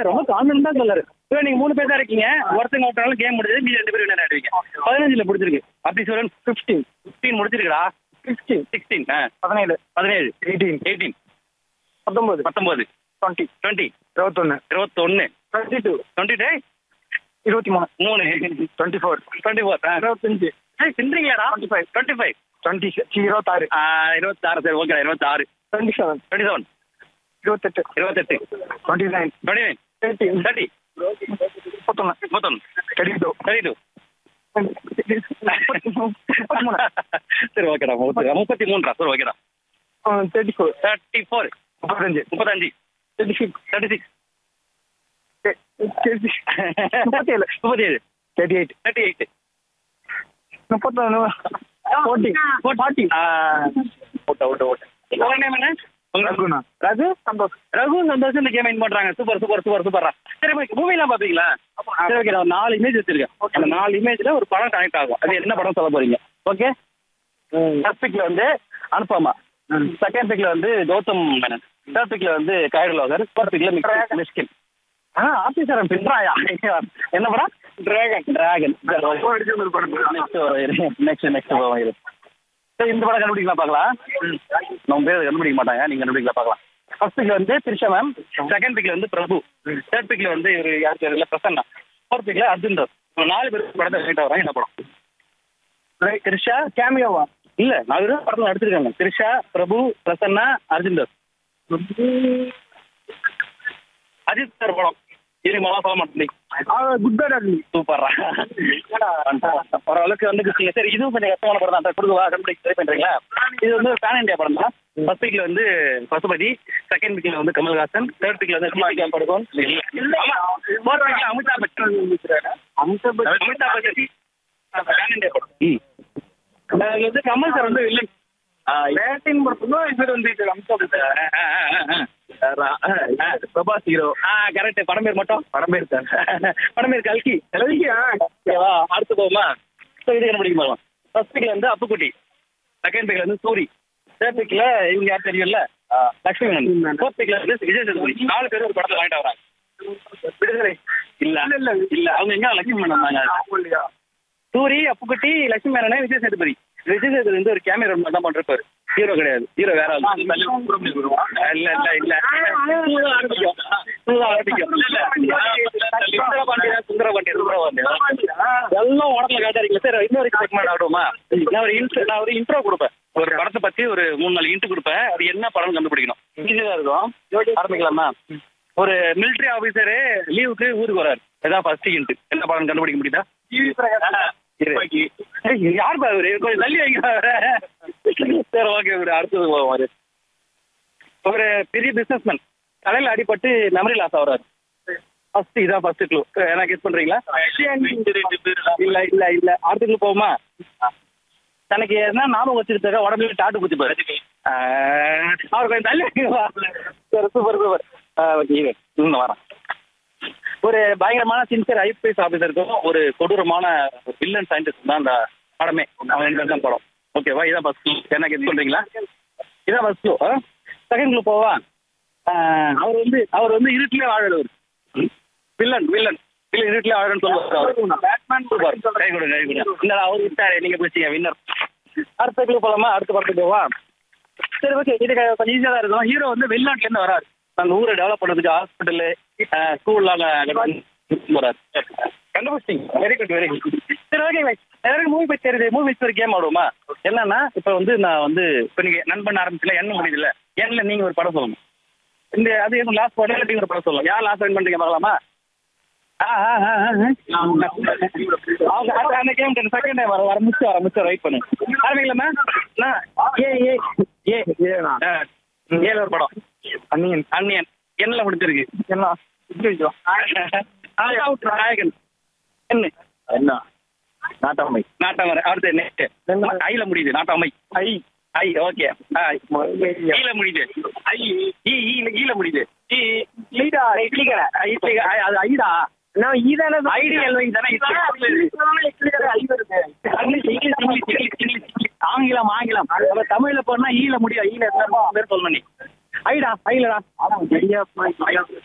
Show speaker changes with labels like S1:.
S1: ரொம்ப கான்ஃபிடண்டா சொல்லாரு இப்போ நீங்க மூணு பேர் தான் இருக்கீங்க ஒருத்தங்க விட்டாலும் கேம் முடிஞ்சது மீதி ரெண்டு பேரும் வின்னர் ஆயிடுவீங்க பதினஞ்சுல பிடிச்சிருக்கு அப்படி சொல்லுங்க ஃபிஃப்டீன் ஃபிஃப்டீன் முடிச்சிருக்கா
S2: சிக்ஸ்டீன்
S1: சிக்ஸ்டீன்
S2: பதினேழு
S1: பதினேழு
S2: எயிட்டீன்
S1: எயிட்டீன்
S2: பத்தொன்பது
S1: பத்தொன்பது
S2: டுவெண்ட்டி
S1: டுவெண்ட்டி
S2: இருபத்தொன்னு
S1: இருபத்தொன்னு
S2: டுவெண்ட்டி டூ
S1: டுவெண்ட்டி டே
S2: இருபத்தி மூணு
S1: மூணு
S2: டுவெண்ட்டி ஃபோர்
S1: டுவெண்ட்டி ஃபோர்
S2: இருபத்தஞ்சு
S1: ஏய் சிந்திரிங்களாடா twenty five twenty five
S2: twenty இருபத்தாறு
S1: இருபத்தாறு சரி ஓகே இருபத்தாறு
S2: டுவெண்ட்டி செவன்
S1: டுவெண்ட்டி செவன்
S2: இருபத்தெட்டு
S1: இருபத்தெட்டு
S2: twenty nine
S1: twenty nine
S2: thirty
S1: thirty
S2: முப்பத்தொன்னு
S1: முப்பத்தொன்னு
S2: தேர்ட்டி டூ
S1: தேர்ட்டி டூ
S2: முப்பத்தி மூணு
S1: சரி ஓகேடா முப்பத்தி முப்பத்தி மூன்றா சரி ஓகேடா
S2: தேர்ட்டி ஃபோர்
S1: தேர்ட்டி ஃபோர்
S2: முப்பத்தஞ்சு
S1: முப்பத்தஞ்சு
S2: thirty six
S1: thirty six
S2: thirty முப்பத்தேழு
S1: முப்பத்தி ஏழு
S2: தேர்ட்டி எயிட்
S1: தேர்ட்டி எயிட்
S2: முப்பத்தொன்று ஃபோர்ட்டி ஃபார்ட்டி
S1: ஓட்ட ஓட்ட ஓட்ட உங்க நேம் என்ன உங்க
S2: ரகுண்ணா.
S1: ரகு சந்தோஷ் ரகு சந்தோஷம் இந்த கேம் வின் பண்றாங்க சூப்பர் சூப்பர் சூப்பர் சூப்பரா சரி மூவி எல்லாம் பாப்பீங்களா சரி ஓகே நான் நாலு இமேஜ் வச்சிருக்கேன் அந்த நாலு இமேஜ்ல ஒரு படம் கனெக்ட் ஆகும் அது என்ன படம் சொல்ல போறீங்க ஓகே ஃபர்ஸ்ட் பிக்ல வந்து அனுப்பமா செகண்ட் பிக்ல வந்து கௌதம் மேனன் தேர்ட் பிக்ல வந்து கைரலோகர் ஃபோர்த் பிக்ல மிஸ்கின் ஆ ஆபீசர் பின்றாயா என்ன படம் Dragon Dragon next next next போவோம் இரு சரி இந்த படம் கண்டுபிடிக்கலாம் பார்க்கலாம் நம்ம பேர் கண்டுபிடிக்க மாட்டாங்க நீங்க கண்டுபிடிக்கலாம் பார்க்கலாம் ஃபர்ஸ்ட் பிக்ல வந்து திரிஷா மேம் செகண்ட் பிக்ல வந்து பிரபு தேர்ட் பிக்ல வந்து இவர் யார் பேர் இல்லை பிரசன்னா ஃபோர்த் பிக்ல அர்ஜுன் தாஸ் இவங்க நாலு பேர் படத்தை கனெக்ட் ஆகிறாங்க என்ன படம் திரிஷா
S2: கேமியோவா
S1: இல்ல நாலு பேர் படத்துல நடிச்சிருக்காங்க திரிஷா பிரபு பிரசன்னா அர்ஜுன் தாஸ் அஜித் சார் படம் இது மொழ சொல்ல மாட்டேன்
S2: குட் பேட் அக்லி
S1: சூப்பர்ரா ஓரளவுக்கு வந்து குச்சிங்க சரி இதுவும் கொஞ்சம் கஷ்டமான படம் தான் கொடுக்கவா கண்டுபிடிக்க ட்ரை பண்றீங்களா இது வந்து பேன் இந்தியா படம் தான் ஃபர்ஸ்ட் வீக்ல வந்து பசுபதி செகண்ட் வீக்ல வந்து கமல்ஹாசன் தேர்ட் வீக்ல வந்து சிவாஜி படுகோன் ஃபோர்த் வீக்ல அமிதாப் பச்சன் அமிதாப் பச்சன் பேன் இந்தியா படம் ம் அதுல வந்து கமல் சார் வந்து வில்லன்
S2: லேட்டின் படத்துக்கும் இது வந்து இது அம்சம்
S1: பிரபாஸ் ஹீரோ ஆ கரெக்ட் படம் பேர் மட்டும் படம் பேர் படம் பேர் கல்கி கல்கியா ஓகேவா அடுத்து போகுமா ஸோ இது என்ன படிக்க போகலாம் ஃபர்ஸ்ட் பிக்ல வந்து அப்புக்குட்டி செகண்ட் பிக்ல வந்து சூரி தேர்ட் பிக்ல இவங்க யார் தெரியும்ல லட்சுமி மேனன் ஃபோர்த் பிக்ல வந்து விஜய் சேதுபதி நாலு பேர் ஒரு படத்தை வாங்கிட்டு வராங்க விடுதலை இல்ல இல்ல இல்ல அவங்க எங்க லட்சுமி மேனன் வந்தாங்க சூரி அப்புக்குட்டி லட்சுமி மேனன் விஜய் சேதுபதி விஜய் சேதுபதி வந்து ஒரு கேமரா தான் பண்றாரு ஹீரோ கிடையாது ஹீரோ வேற ஆளு. இல்ல இல்ல இல்ல சூதா ஆரம்பிக்கும் சூதா ஆரம்பிக்கும் இல்ல இல்ல சுந்தர பாண்டியா சுந்தர பாண்டியா சுந்தர பாண்டியா எல்லாம் உடம்புல காட்டாருங்களா சார் இன்னொரு செக்மெண்ட் ஆடுவோமா நான் ஒரு இன்ட்ரோ நான் ஒரு இன்ட்ரோ கொடுப்பேன் ஒரு படத்தை பத்தி ஒரு மூணு நாலு இன்ட்ரோ கொடுப்பேன் அது என்ன படம் கண்டுபிடிக்கணும் ஈஸியா இருக்கும் ஆரம்பிக்கலாமா ஒரு மிலிட்டரி ஆபீசர் லீவுக்கு ஊருக்கு வராரு இதான் ஃபர்ஸ்ட் இன்ட் என்ன படம் கண்டுபிடிக்க முடியுதா இரு. ஏய், யார் பா இவரு கொஞ்சம் தள்ளி வைங்க அவரை. சரி ஓகே இவரு அடுத்தது போவோம் அவரு ஒரு பெரிய பிசினஸ்மேன் தலையில அடிபட்டு மெமரி லாஸ் ஆகுறாரு ஃபர்ஸ்ட் இதான் ஃபர்ஸ்ட் க்ளூ என்ன கெஸ் பண்றீங்களா இல்ல இல்ல இல்ல அடுத்த க்ளூ போகுமா தனக்கு என்ன ஞாபகம் வச்சிருக்காரு உடம்புல டாட்டு குத்தி பாரு அவர் கொஞ்சம் தள்ளி வைங்க. சரி சூப்பர் சூப்பர் ஓகே இரு இன்னும் வரேன் ஒரு பயங்கரமான சின்சியர் ஐபிஎஸ் ஆஃபீஸருக்கும் ஒரு கொடூரமான வில்லன் சயின்டிஸ்ட் தான் அந்த படமே அவன் ரெண்டு பேர் தான் படம் ஓகேவா இதான் ஃபர்ஸ்ட் என்ன கெஸ் பண்றீங்களா இதான் ஃபர்ஸ்ட் க்ளூ செகண்ட் க்ளூ போவா ஆஹ் அவர் வந்து அவர் வந்து இருட்டிலே வாழறவர் வில்லன் வில்லன் இல்ல இருட்டிலே வாழறன்னு சொல்லுவார் பேட்மேன் சூப்பர் கை கொடுங்க கை கொடுங்க இல்ல அவர் விட்டாரு நீங்க பிடிச்சிங்க வின்னர் அடுத்த க்ளூ போலாமா அடுத்த படத்துக்கு போவா சரி ஓகே இது க- கொஞ்சம் ஈஸியாக தான் இருக்கும் ஹீரோ வந்து வெளிநாட்டுல இருந்து வராரு அந்த ஊரை டெவலப் பண்ணதுக்கு ஹாஸ்பிட்டலு ஸ்கூல்லாம் போறாரு கண்டுபிடிச்சிங்க வெரி குட் வெரி குட் சரி ஓகே எனக்கு மூவி பற்றி தெரியுது மூவி பற்றி ஒரு கேம் ஆடுவோமா என்னன்னா இப்போ வந்து நான் வந்து இப்போ நீங்க நண்பன் ஆரம்பிச்சுல என்ன முடியுதுல்ல எண்ணில் நீங்க ஒரு படம் சொல்லணும் இந்த அது எதுவும் லாஸ்ட் படம் நீங்க ஒரு படம் சொல்லலாம் யார் லாஸ்ட் வின் பண்றீங்க பார்க்கலாமா ஆ, ஆ, ஆ, ஆ, ஆ. அவங்க அந்த- அந்த கேம் டென் செகண்ட் வர வர மிச்சம் வர மிச்சம் ரைட் பண்ணு ஆரம்பிக்கலாமா நான் ஏ ஏ ஏ
S2: ஏண்ணா
S1: ஆ, ஏழு ஒரு படம்
S2: அன்னியன்
S1: அன்னியன் என்னல முடிச்சிருக்கு
S2: என்ன இது
S1: நாயகன் என்ன
S2: என்ன நாட்டாமை
S1: நாட்டாமரை அடுத்து நெக்ஸ்ட் ஐல முடியுது நாட்டாமை
S2: ஐ
S1: ஐ ஓகே ஈல முடியுது ஐ ஈ ஈல ஈல முடியுது ஈ
S2: லீடா இட்லி கடை
S1: ஐ, இட்லி, ஐ, அது ஐடா
S2: நான் ஈதானே
S1: ஐடி எல்வை தானே இட்லி
S2: இட்லி கடை ஐ வருது
S1: English English English English English ஆங்கிலம் ஆங்கிலம் அப்ப தமிழ்ல போனா ஈல முடியும் ஈல பேர் சொல்லணும் நீ ஐடா ஐலடா
S2: ஐயா